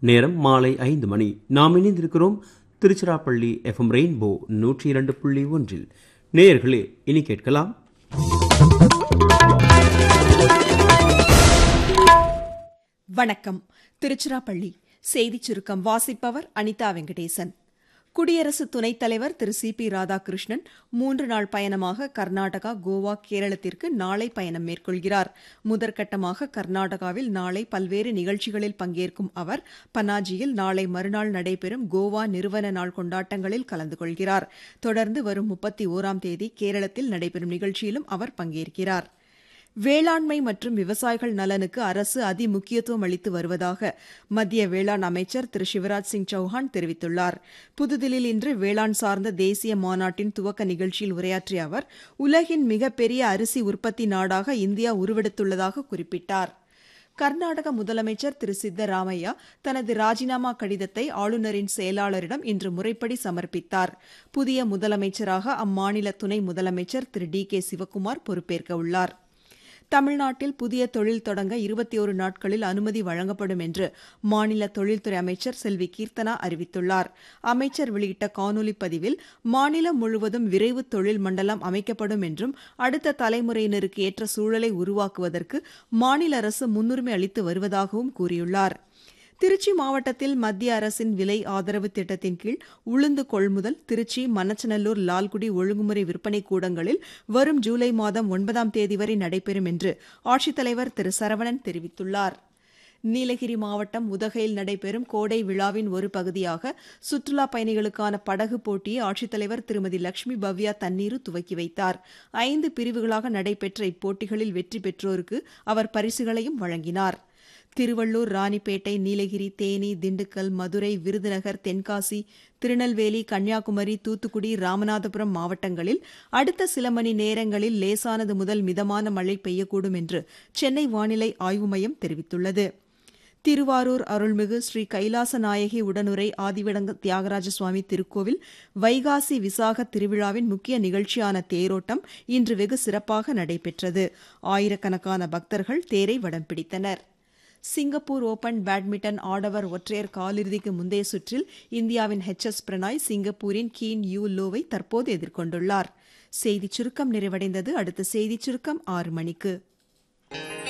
நேரம் மாலை ஐந்து மணி நாம் இணைந்திருக்கிறோம் திருச்சிராப்பள்ளி எஃப்எம் ரெயின்போ நூற்றி இரண்டு புள்ளி ஒன்றில் நேயர்களே இனி கேட்கலாம் வணக்கம் திருச்சிராப்பள்ளி செய்திச் சுருக்கம் வாசிப்பவர் அனிதா வெங்கடேசன் குடியரசு துணைத் தலைவர் திரு சி பி ராதாகிருஷ்ணன் மூன்று நாள் பயணமாக கர்நாடகா கோவா கேரளத்திற்கு நாளை பயணம் மேற்கொள்கிறார் முதற்கட்டமாக கர்நாடகாவில் நாளை பல்வேறு நிகழ்ச்சிகளில் பங்கேற்கும் அவர் பனாஜியில் நாளை மறுநாள் நடைபெறும் கோவா நிறுவன நாள் கொண்டாட்டங்களில் கலந்து கொள்கிறார் தொடர்ந்து வரும் முப்பத்தி ஓராம் தேதி கேரளத்தில் நடைபெறும் நிகழ்ச்சியிலும் அவர் பங்கேற்கிறார் வேளாண்மை மற்றும் விவசாயிகள் நலனுக்கு அரசு அதி முக்கியத்துவம் அளித்து வருவதாக மத்திய வேளாண் அமைச்சர் திரு சிவராஜ் சிங் சௌஹான் தெரிவித்துள்ளார் புதுதில்லியில் இன்று வேளாண் சார்ந்த தேசிய மாநாட்டின் துவக்க நிகழ்ச்சியில் உரையாற்றிய அவர் உலகின் மிகப்பெரிய அரிசி உற்பத்தி நாடாக இந்தியா உருவெடுத்துள்ளதாக குறிப்பிட்டார் கர்நாடக முதலமைச்சர் திரு சித்தராமையா தனது ராஜினாமா கடிதத்தை ஆளுநரின் செயலாளரிடம் இன்று முறைப்படி சமர்ப்பித்தார் புதிய முதலமைச்சராக அம்மாநில துணை முதலமைச்சர் திரு டி கே சிவக்குமார் பொறுப்பேற்க உள்ளார் தமிழ்நாட்டில் புதிய தொழில் தொடங்க இருபத்தி ஒரு நாட்களில் அனுமதி வழங்கப்படும் என்று மாநில தொழில்துறை அமைச்சர் செல்வி கீர்த்தனா அறிவித்துள்ளார் அமைச்சர் வெளியிட்ட காணொலி பதிவில் மாநிலம் முழுவதும் விரைவு தொழில் மண்டலம் அமைக்கப்படும் என்றும் அடுத்த தலைமுறையினருக்கு ஏற்ற சூழலை உருவாக்குவதற்கு மாநில அரசு முன்னுரிமை அளித்து வருவதாகவும் கூறியுள்ளார் திருச்சி மாவட்டத்தில் மத்திய அரசின் விலை ஆதரவு திட்டத்தின் கீழ் உளுந்து கொள்முதல் திருச்சி மணச்சநல்லூர் லால்குடி ஒழுங்குமுறை விற்பனை கூடங்களில் வரும் ஜூலை மாதம் ஒன்பதாம் தேதி வரை நடைபெறும் என்று ஆட்சித்தலைவர் திரு சரவணன் தெரிவித்துள்ளார் நீலகிரி மாவட்டம் உதகையில் நடைபெறும் கோடை விழாவின் ஒரு பகுதியாக சுற்றுலா பயணிகளுக்கான படகு போட்டியை ஆட்சித்தலைவர் திருமதி லட்சுமி பவ்யா தண்ணீரு துவக்கி வைத்தார் ஐந்து பிரிவுகளாக நடைபெற்ற இப்போட்டிகளில் வெற்றி பெற்றோருக்கு அவர் பரிசுகளையும் வழங்கினார் திருவள்ளூர் ராணிப்பேட்டை நீலகிரி தேனி திண்டுக்கல் மதுரை விருதுநகர் தென்காசி திருநெல்வேலி கன்னியாகுமரி தூத்துக்குடி ராமநாதபுரம் மாவட்டங்களில் அடுத்த சில மணி நேரங்களில் லேசானது முதல் மிதமான மழை பெய்யக்கூடும் என்று சென்னை வானிலை ஆய்வு மையம் தெரிவித்துள்ளது திருவாரூர் அருள்மிகு ஸ்ரீ கைலாச நாயகி உடனுரை ஆதிவிடங்க தியாகராஜ சுவாமி திருக்கோவில் வைகாசி விசாக திருவிழாவின் முக்கிய நிகழ்ச்சியான தேரோட்டம் இன்று வெகு சிறப்பாக நடைபெற்றது ஆயிரக்கணக்கான பக்தர்கள் தேரை வடம் பிடித்தனர் சிங்கப்பூர் ஓபன் பேட்மிண்டன் ஆடவர் ஒற்றையர் காலிறுதிக்கு முந்தைய சுற்றில் இந்தியாவின் ஹெச் எஸ் பிரணாய் சிங்கப்பூரின் கீன் யூ லோவை தற்போது எதிர்கொண்டுள்ளார் செய்திச் சுருக்கம் நிறைவடைந்தது அடுத்த செய்திச் சுருக்கம் ஆறு மணிக்கு